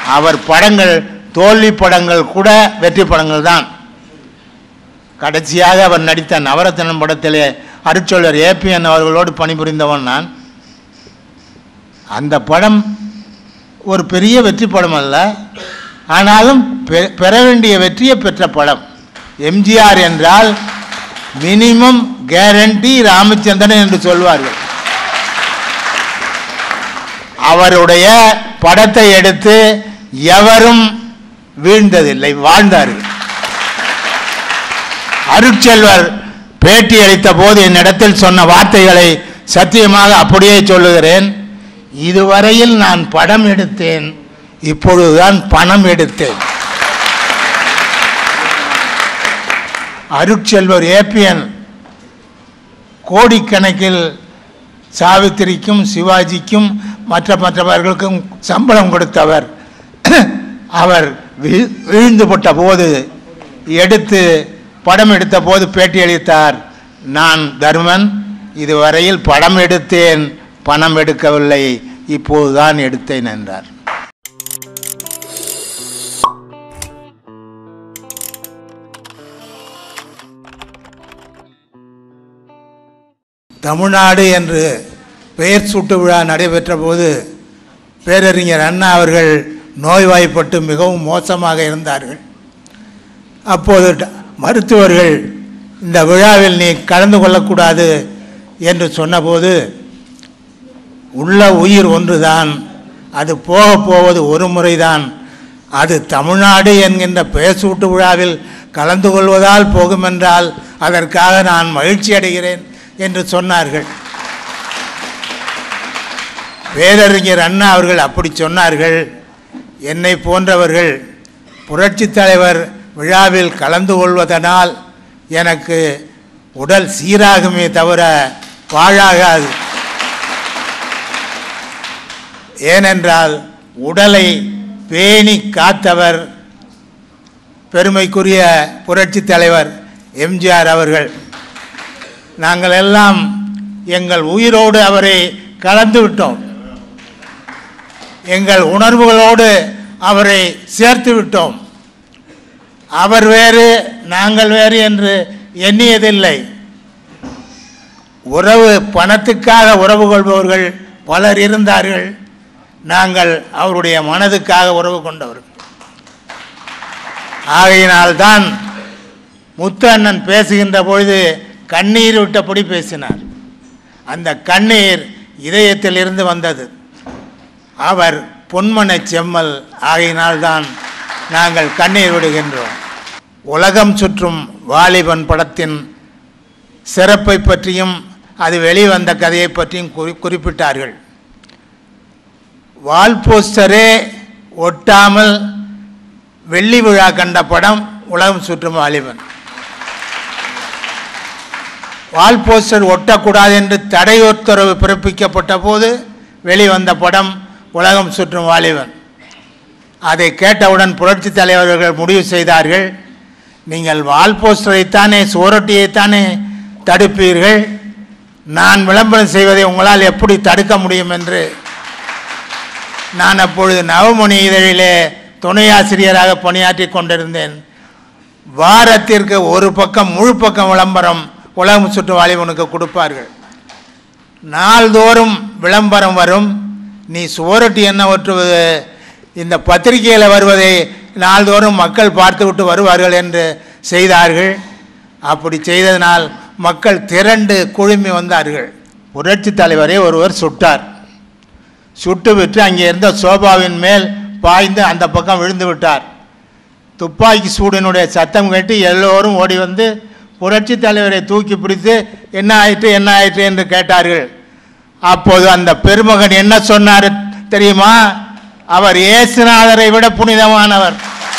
அவர் படங்கள் தோல்வி படங்கள் கூட வெற்றி படங்கள் தான் கடைசியாக அவர் நடித்த நவரத்னம் படத்திலே அருட்சொல்லர் ஏபிஎன் அவர்களோடு பணிபுரிந்தவன் நான் அந்த படம் ஒரு பெரிய வெற்றி படம் அல்ல ஆனாலும் பெ- பெற வேண்டிய வெற்றியை பெற்ற படம் எம்ஜிஆர் என்றால் மினிமம் கேரண்டி ராமச்சந்திரன் என்று சொல்வார்கள் அவருடைய படத்தை எடுத்து எவரும் வீழ்ந்ததில்லை வாழ்ந்தார்கள் அருட்செல்வர் பேட்டி அளித்த போது என்னிடத்தில் சொன்ன வார்த்தைகளை சத்தியமாக அப்படியே சொல்லுகிறேன் இதுவரையில் நான் படம் எடுத்தேன் இப்பொழுதுதான் பணம் எடுத்தேன் அருட்செல்வர் ஏபிஎன் கோடிக்கணக்கில் சாவித்திரிக்கும் சிவாஜிக்கும் மற்ற மற்றவர்களுக்கும் சம்பளம் கொடுத்தவர் அவர் வீ- வீழ்ந்து போட்ட போது எடுத்து படம் எடுத்த போது பேட்டி அளித்தார் நான் தர்மன் இதுவரையில் படம் எடுத்தேன் பணம் எடுக்கவில்லை இப்போதுதான் எடுத்தேன் என்றார் தமிழ்நாடு என்று பெயர் சூட்டு விழா நடைபெற்ற போது பேரறிஞர் அண்ணா அவர்கள் நோய்வாய்ப்பட்டு மிகவும் மோசமாக இருந்தார்கள் அப்போது ட- மருத்துவர்கள் இந்த விழாவில் நீ கலந்து கொள்ளக்கூடாது என்று சொன்னபோது உள்ள உயிர் ஒன்றுதான் அது போக போவது ஒரு முறைதான் அது தமிழ்நாடு என்கின்ற பெயர்சூட்டு விழாவில் கலந்து கொள்வதால் போகுமென்றால் அதற்காக நான் மகிழ்ச்சி அடைகிறேன் என்று சொன்னார்கள் பேரறிஞர் அண்ணா அவர்கள் அப்படி சொன்னார்கள் என்னை போன்றவர்கள் புரட்சித் தலைவர் விழாவில் கலந்து கொள்வதனால் எனக்கு உடல் சீராகுமே தவிர பாழாகாது ஏனென்றால் உடலை பேணி காத்தவர் பெருமைக்குரிய புரட்சித் தலைவர் எம்ஜிஆர் அவர்கள் நாங்கள் எல்லாம் எங்கள் உயிரோடு அவரை கலந்து விட்டோம் எங்கள் உணர்வுகளோடு அவரை சேர்த்து விட்டோம் அவர் வேறு நாங்கள் வேறு என்று எண்ணியதில்லை உறவு பணத்துக்காக உறவு கொள்பவர்கள் பலர் இருந்தார்கள் நாங்கள் அவருடைய மனதுக்காக உறவு கொண்டவர்கள் ஆகையினால்தான் முத்து அண்ணன் பேசுகின்ற பொழுது கண்ணீர் விட்டபடி பேசினார் அந்த கண்ணீர் இதயத்திலிருந்து வந்தது அவர் பொன்மன செம்மல் ஆகையினால்தான் நாங்கள் கண்ணீர் விடுகின்றோம் உலகம் சுற்றும் வாலிபன் படத்தின் சிறப்பை பற்றியும் அது வெளிவந்த கதையை பற்றியும் குறி குறிப்பிட்டார்கள் வால் போஸ்டரே ஒட்டாமல் வெள்ளி விழா கண்ட படம் உலகம் சுற்றும் வாலிபன் வால் போஸ்டர் ஒட்டக்கூடாது என்று தடை உத்தரவு பிறப்பிக்கப்பட்ட போது வெளிவந்த படம் உலகம் சுற்றும் வாலிபன் அதை கேட்டவுடன் புரட்சி தலைவர்கள் முடிவு செய்தார்கள் நீங்கள் வால் போஸ்டரைத்தானே சுவரொட்டியைத்தானே தடுப்பீர்கள் நான் விளம்பரம் செய்வதை உங்களால் எப்படி தடுக்க முடியும் என்று நான் அப்பொழுது நவமணி இதழிலே துணை ஆசிரியராக பணியாற்றி கொண்டிருந்தேன் வாரத்திற்கு ஒரு பக்கம் முழு பக்கம் விளம்பரம் உலகம் சுற்று வாலிபனுக்கு கொடுப்பார்கள் நாள்தோறும் விளம்பரம் வரும் நீ சுவரொட்டி என்ன ஒட்டுவது இந்த பத்திரிகையில் வருவதை நாள்தோறும் மக்கள் பார்த்துவிட்டு வருவார்கள் என்று செய்தார்கள் அப்படி செய்ததனால் மக்கள் திரண்டு குழுமி வந்தார்கள் புரட்சி தலைவரை ஒருவர் சுட்டார் சுட்டுவிட்டு அங்கே இருந்த சோபாவின் மேல் பாய்ந்து அந்த பக்கம் விழுந்து விட்டார் துப்பாக்கி சூடினுடைய சத்தம் கேட்டு எல்லோரும் ஓடி வந்து புரட்சி தலைவரை தூக்கி பிடித்து என்ன ஆயிற்று என்ன ஆயிற்று என்று கேட்டார்கள் அப்போது அந்த பெருமகன் என்ன சொன்னார் தெரியுமா அவர் இயேசுநாதரை விட புனிதமானவர்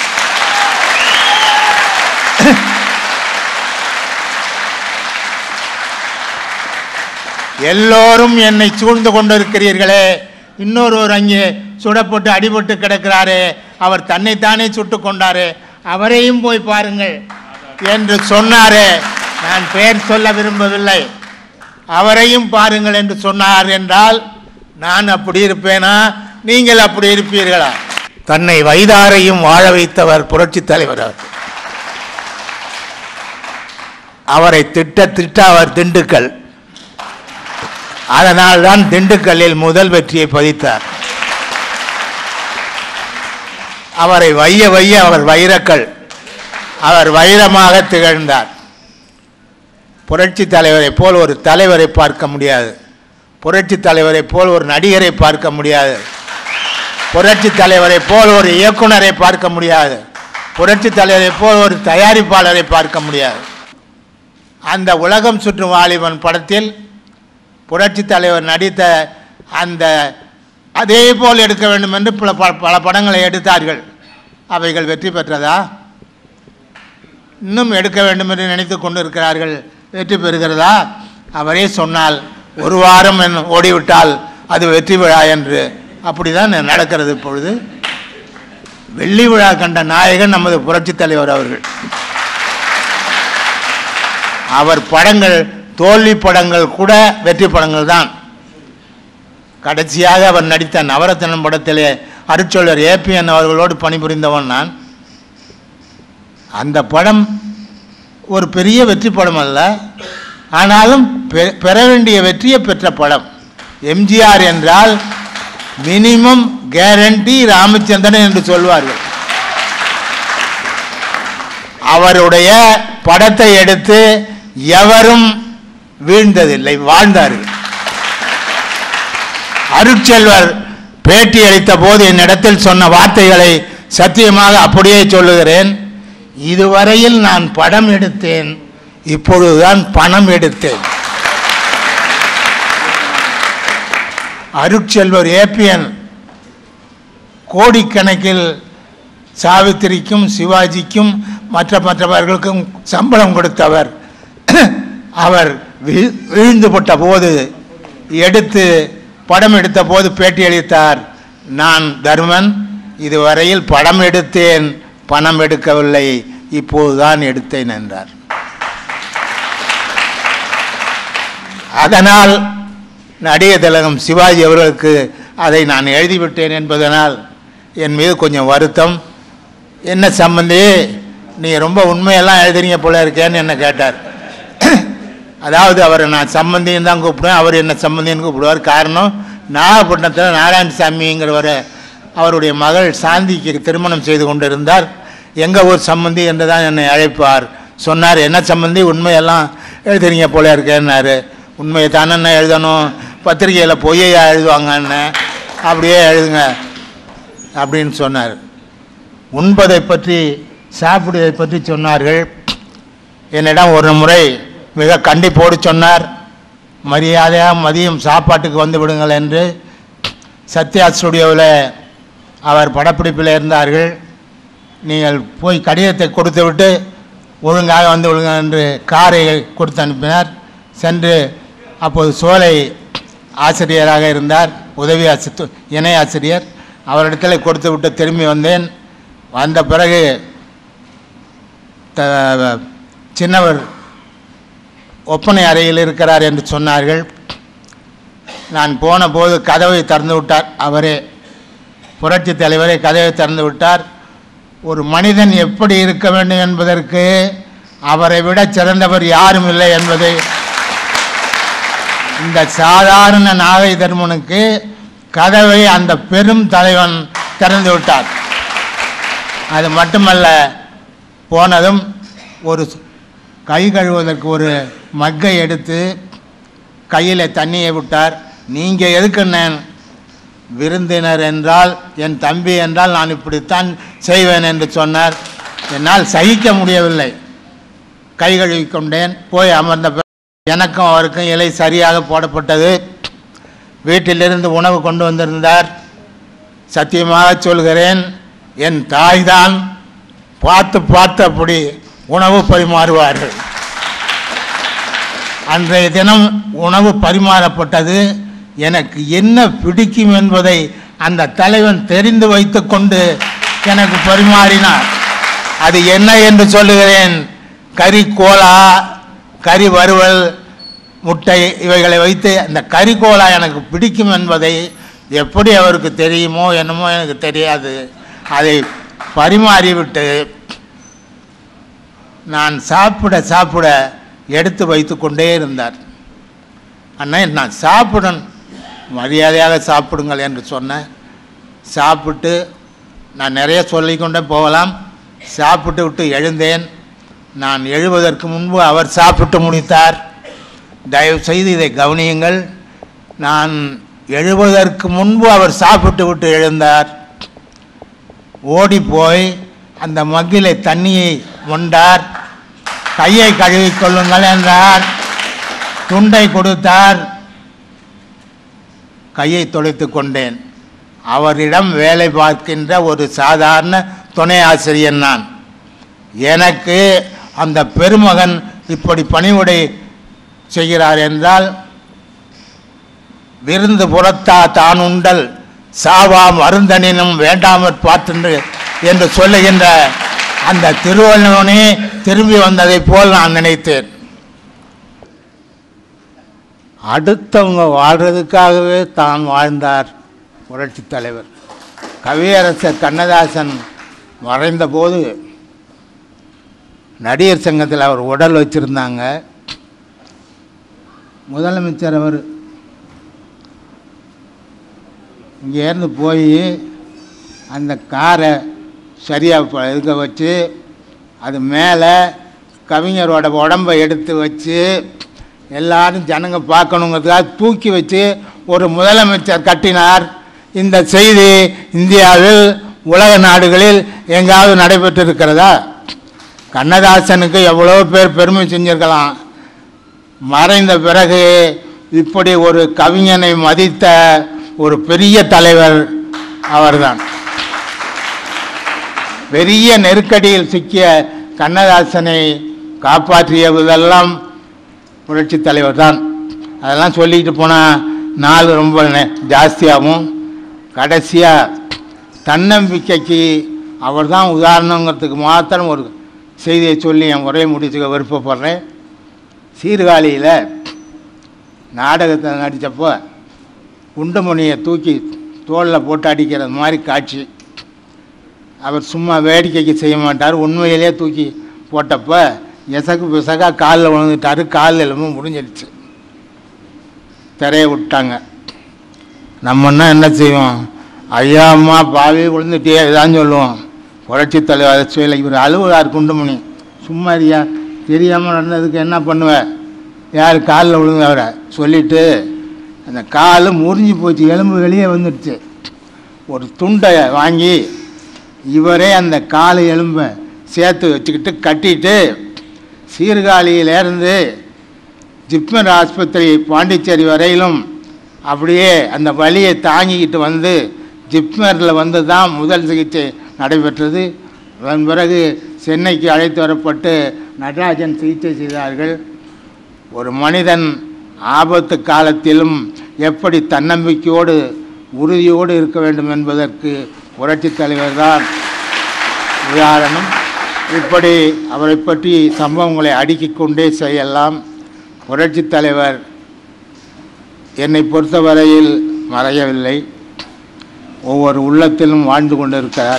எல்லோரும் என்னை சூழ்ந்து கொண்டிருக்கிறீர்களே இன்னொருவர் அங்கே சுடப்பட்டு அடிபட்டு கிடக்கிறாரே அவர் தன்னைத்தானே சுட்டு கொண்டாரே அவரையும் போய் பாருங்கள் என்று சொன்னாரே நான் பெயர் சொல்ல விரும்பவில்லை அவரையும் பாருங்கள் என்று சொன்னார் என்றால் நான் அப்படி இருப்பேனா நீங்கள் அப்படி இருப்பீர்களா தன்னை வைதாரையும் வாழ வைத்தவர் புரட்சித் தலைவர் அவர் அவரை திட்ட திட்ட அவர் திண்டுக்கல் அதனால்தான் திண்டுக்கல்லில் முதல் வெற்றியை பதித்தார் அவரை வைய வைய அவர் வைரக்கல் அவர் வைரமாக திகழ்ந்தார் புரட்சி தலைவரை போல் ஒரு தலைவரை பார்க்க முடியாது புரட்சி தலைவரை போல் ஒரு நடிகரை பார்க்க முடியாது புரட்சி தலைவரை போல் ஒரு இயக்குனரை பார்க்க முடியாது புரட்சி தலைவரை போல் ஒரு தயாரிப்பாளரை பார்க்க முடியாது அந்த உலகம் சுற்றும் வாலிபன் படத்தில் புரட்சி தலைவர் நடித்த அந்த அதே போல் எடுக்க வேண்டும் என்று பல ப- பல படங்களை எடுத்தார்கள் அவைகள் வெற்றி பெற்றதா இன்னும் எடுக்க வேண்டும் என்று நினைத்து கொண்டு இருக்கிறார்கள் வெற்றி பெறுகிறதா அவரே சொன்னால் ஒரு வாரம் என்ன- ஓடிவிட்டால் அது வெற்றி விழா என்று அப்படிதான் நடக்கிறது இப்பொழுது வெள்ளி விழா கண்ட நாயகன் நமது புரட்சித் தலைவர் அவர்கள் அவர் படங்கள் தோல்வி படங்கள் கூட வெற்றி படங்கள் தான் கடைசியாக அவர் நடித்த நவரத்னம் படத்திலே அருட்சொல்லர் ஏபிஎன் அவர்களோடு பணிபுரிந்தவன் நான் அந்த படம் ஒரு பெரிய வெற்றி படம் அல்ல ஆனாலும் பெ- பெற வேண்டிய வெற்றியை பெற்ற படம் எம்ஜிஆர் என்றால் மினிமம் கேரண்டி ராமச்சந்திரன் என்று சொல்வார்கள் அவருடைய படத்தை எடுத்து எவரும் வீழ்ந்ததில்லை வாழ்ந்தார்கள் அருட்செல்வர் பேட்டி அளித்த போது என்னிடத்தில் சொன்ன வார்த்தைகளை சத்தியமாக அப்படியே சொல்லுகிறேன் இதுவரையில் நான் படம் எடுத்தேன் இப்பொழுதுதான் பணம் எடுத்தேன் அருட்செல்வர் ஏபிஎன் கோடிக்கணக்கில் சாவித்திரிக்கும் சிவாஜிக்கும் மற்ற மற்றவர்களுக்கும் சம்பளம் கொடுத்தவர் அவர் வீ- வீழ்ந்துபட்ட போது எடுத்து படம் எடுத்த போது பேட்டியளித்தார் நான் தர்மன் இதுவரையில் படம் எடுத்தேன் பணம் எடுக்கவில்லை இப்போதுதான் எடுத்தேன் என்றார் அதனால் நடிகர் திலகம் சிவாஜி அவர்களுக்கு அதை நான் எழுதிவிட்டேன் என்பதனால் என் மீது கொஞ்சம் வருத்தம் என்ன சம்பந்தி நீ ரொம்ப உண்மையெல்லாம் எழுதுறீங்க போல இருக்கேன்னு என்ன கேட்டார் அதாவது அவரை நான் சம்பந்தின்னு தான் கூப்பிடுவேன் அவர் என்ன சம்பந்தின்னு கூப்பிடுவார் காரணம் நாகப்பட்டினத்தில் நாராயணசாமிங்கிறவரை அவருடைய மகள் சாந்திக்கு திருமணம் செய்து கொண்டிருந்தார் எங்கள் ஊர் சம்பந்தி என்று தான் என்னை அழைப்பார் சொன்னார் என்ன சம்பந்தி உண்மையெல்லாம் எழுதுறீங்க போல இருக்கேன்னாரு உண்மையை தானே எழுதணும் பத்திரிகையில் பொய்யா எழுதுவாங்கன்னு அப்படியே எழுதுங்க அப்படின்னு சொன்னார் உண்பதை பற்றி சாப்பிடுவதை பற்றி சொன்னார்கள் என்னிடம் ஒரு முறை மிக கண்டிப்போடு சொன்னார் மரியாதையாக மதியம் சாப்பாட்டுக்கு வந்து விடுங்கள் என்று சத்யா ஸ்டுடியோவில் அவர் படப்பிடிப்பில் இருந்தார்கள் நீங்கள் போய் கடிதத்தை கொடுத்து விட்டு ஒழுங்காக வந்து விடுங்க என்று காரை கொடுத்து அனுப்பினார் சென்று அப்போது சோலை ஆசிரியராக இருந்தார் உதவி ஆசி இணை ஆசிரியர் அவரிடத்தில் கொடுத்து விட்டு திரும்பி வந்தேன் வந்த பிறகு த- சின்னவர் ஒப்பனை அறையில் இருக்கிறார் என்று சொன்னார்கள் நான் போன போது கதவை திறந்து விட்டார் அவரே புரட்சி தலைவரே கதவை திறந்து விட்டார் ஒரு மனிதன் எப்படி இருக்க வேண்டும் என்பதற்கு அவரை விட சிறந்தவர் யாரும் இல்லை என்பதை இந்த சாதாரண நாகை தர்மனுக்கு கதவை அந்த பெரும் தலைவன் திறந்து விட்டார் அது மட்டுமல்ல போனதும் ஒரு கை கழுவுவதற்கு ஒரு மக்கை எடுத்து கையில் தண்ணியை விட்டார் நீங்கள் எதுக்குன்னேன் விருந்தினர் என்றால் என் தம்பி என்றால் நான் இப்படித்தான் செய்வேன் என்று சொன்னார் என்னால் சகிக்க முடியவில்லை கை கழுவி கொண்டேன் போய் அமர்ந்த பிறகு எனக்கும் அவருக்கும் இலை சரியாக போடப்பட்டது வீட்டிலிருந்து உணவு கொண்டு வந்திருந்தார் சத்தியமாக சொல்கிறேன் என் தாய்தான் பார்த்து பார்த்து அப்படி உணவு பரிமாறுவார்கள் அன்றைய தினம் உணவு பரிமாறப்பட்டது எனக்கு என்ன பிடிக்கும் என்பதை அந்த தலைவன் தெரிந்து வைத்துக்கொண்டு எனக்கு பரிமாறினார் அது என்ன என்று சொல்லுகிறேன் கறி கோலா கறி வறுவல் முட்டை இவைகளை வைத்து அந்த கறி கோலா எனக்கு பிடிக்கும் என்பதை எப்படி அவருக்கு தெரியுமோ என்னமோ எனக்கு தெரியாது அதை பரிமாறிவிட்டு நான் சாப்பிட சாப்பிட எடுத்து வைத்து கொண்டே இருந்தார் அண்ணா நான் சாப்பிடணும் மரியாதையாக சாப்பிடுங்கள் என்று சொன்னேன் சாப்பிட்டு நான் நிறைய சொல்லிக்கொண்டே போகலாம் சாப்பிட்டு விட்டு எழுந்தேன் நான் எழுவதற்கு முன்பு அவர் சாப்பிட்டு முடித்தார் தயவு செய்து இதை கவனியுங்கள் நான் எழுவதற்கு முன்பு அவர் சாப்பிட்டு விட்டு எழுந்தார் ஓடி போய் அந்த மக்கிலே தண்ணியை மொண்டார் கையை கழுவிக் கொள்ளுங்கள் என்றார் துண்டை கொடுத்தார் கையை தொலைத்து கொண்டேன் அவரிடம் வேலை பார்க்கின்ற ஒரு சாதாரண துணை ஆசிரியர் நான் எனக்கு அந்த பெருமகன் இப்படி பணிவுடை செய்கிறார் என்றால் விருந்து புறத்தா தான் உண்டல் சாவாம் அருந்தனினும் வேண்டாமற் பார்த்து என்று சொல்லுகின்ற அந்த திருவள்ளுவனே திரும்பி வந்ததைப் போல் நான் நினைத்தேன் அடுத்தவங்க வாழ்றதுக்காகவே தான் வாழ்ந்தார் புரட்சித் தலைவர் கவியரசர் கண்ணதாசன் மறைந்தபோது நடிகர் சங்கத்தில் அவர் உடல் வச்சுருந்தாங்க முதலமைச்சர் அவர் இங்கேருந்து போய் அந்த காரை சரியாக இருக்க வச்சு அது மேலே கவிஞரோட உடம்பை எடுத்து வச்சு எல்லாரும் ஜனங்க பார்க்கணுங்கிறதுக்காக தூக்கி வச்சு ஒரு முதலமைச்சர் கட்டினார் இந்த செய்தி இந்தியாவில் உலக நாடுகளில் எங்காவது நடைபெற்றிருக்கிறதா கண்ணதாசனுக்கு எவ்வளோ பேர் பெருமை செஞ்சிருக்கலாம் மறைந்த பிறகு இப்படி ஒரு கவிஞனை மதித்த ஒரு பெரிய தலைவர் அவர்தான் பெரிய நெருக்கடியில் சிக்கிய கண்ணதாசனை காப்பாற்றியதெல்லாம் புரட்சி தலைவர் தான் அதெல்லாம் சொல்லிக்கிட்டு போனால் நாள் ரொம்ப நெ- ஜாஸ்தியாகும் கடைசியாக தன்னம்பிக்கைக்கு அவர் தான் உதாரணங்கிறதுக்கு மாத்திரம் ஒரு செய்தியை சொல்லி என் உரையை முடிச்சுக்க விருப்பப்படுறேன் சீர்காழியில் நாடகத்தை நடித்தப்போ குண்டுமணியை தூக்கி தோளில் போட்டு அடிக்கிறது மாதிரி காட்சி அவர் சும்மா வேடிக்கைக்கு செய்ய மாட்டார் உண்மையிலே தூக்கி போட்டப்ப எசக்கு பிசகா காலில் விழுந்துட்டாரு கால் எலும்பு முடிஞ்சிடுச்சு திரைய விட்டாங்க நம்மன்னா என்ன செய்வோம் ஐயா அம்மா பாவி விழுந்துட்டியே இதான் சொல்லுவோம் புரட்சி தலைவர் சுயலை இவர் அழுவுறார் குண்டுமணி சும்மா ஐயா தெரியாமல் நடந்ததுக்கு என்ன பண்ணுவ யார் காலில் விழுந்தவரை சொல்லிட்டு அந்த கால் முறிஞ்சு போச்சு எலும்பு வெளியே வந்துடுச்சு ஒரு துண்டை வாங்கி இவரே அந்த கால் எலும்பை சேர்த்து வச்சுக்கிட்டு கட்டிட்டு சீர்காழியிலேருந்து ஜிப்மர் ஆஸ்பத்திரி பாண்டிச்சேரி வரையிலும் அப்படியே அந்த வலியை தாங்கிக்கிட்டு வந்து ஜிப்மரில் வந்து தான் முதல் சிகிச்சை நடைபெற்றது அதன் பிறகு சென்னைக்கு அழைத்து வரப்பட்டு நடராஜன் சிகிச்சை செய்தார்கள் ஒரு மனிதன் ஆபத்து காலத்திலும் எப்படி தன்னம்பிக்கையோடு உறுதியோடு இருக்க வேண்டும் என்பதற்கு புரட்சித் தலைவர் தான் உதாரணம் இப்படி அவரை பற்றி சம்பவங்களை அடுக்கிக் கொண்டே செய்யலாம் புரட்சித் தலைவர் என்னை பொறுத்தவரையில் மறையவில்லை ஒவ்வொரு உள்ளத்திலும் வாழ்ந்து கொண்டிருக்கிறார்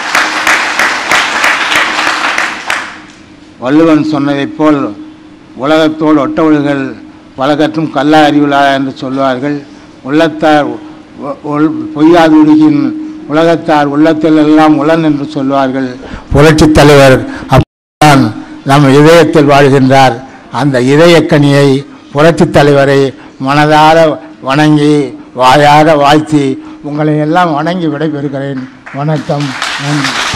வள்ளுவன் சொன்னதைப் போல் உலகத்தோடு ஒட்டவள்கள் பலகற்றும் கல்லா அறிவிலா என்று சொல்வார்கள் உள்ளத்தார் ஒ- ஒல்- பொய்யாது உலகின் உலகத்தார் உள்ளத்தில் எல்லாம் உளன் என்று சொல்வார்கள் புரட்சித் தலைவர் அப்பதான் நம் இதயத்தில் வாழ்கின்றார் அந்த இதயக்கனியை புரட்சித் தலைவரை மனதார வணங்கி வாயார வாழ்த்தி உங்களை எல்லாம் வணங்கி விடைபெறுகிறேன் வணக்கம் நன்றி